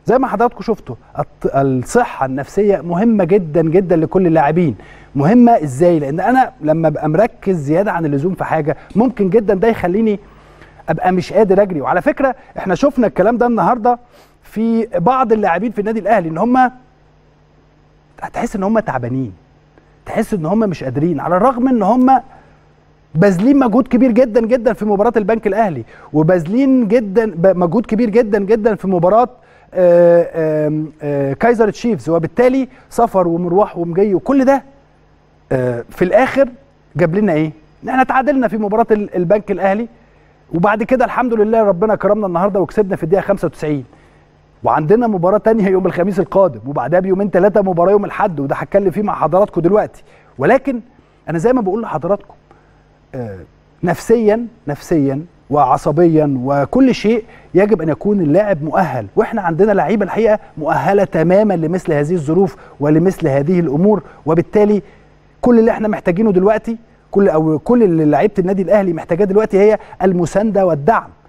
زي ما حضراتكم شفتوا الط- الصحه النفسيه مهمه جدا جدا لكل اللاعبين مهمه ازاي لان انا لما ابقى مركز زياده عن اللزوم في حاجه ممكن جدا ده يخليني ابقى مش قادر اجري وعلى فكره احنا شفنا الكلام ده النهارده في بعض اللاعبين في النادي الاهلي ان هم هتحس ان هم تعبانين تحس ان هم مش قادرين على الرغم ان هم باذلين مجهود كبير جدا جدا في مباراه البنك الاهلي وباذلين جدا ب- مجهود كبير جدا جدا في مباراه آه، آم، آه، كايزر تشيفز وبالتالي سفر ومروح ومجي وكل ده آه، في الاخر جاب لنا ايه؟ ان احنا تعادلنا في مباراه ال- البنك الاهلي وبعد كده الحمد لله ربنا كرمنا النهارده وكسبنا في الدقيقه 95 وعندنا مباراه تانية يوم الخميس القادم وبعدها بيومين ثلاثه مباراه يوم الاحد وده هتكلم فيه مع حضراتكم دلوقتي ولكن انا زي ما بقول لحضراتكم آه، نفسيا نفسيا وعصبيا وكل شيء يجب ان يكون اللاعب مؤهل واحنا عندنا لعيبه الحقيقه مؤهله تماما لمثل هذه الظروف ولمثل هذه الامور وبالتالي كل اللي احنا محتاجينه دلوقتي كل او كل اللي لعيبه النادي الاهلي محتاجاه دلوقتي هي المسانده والدعم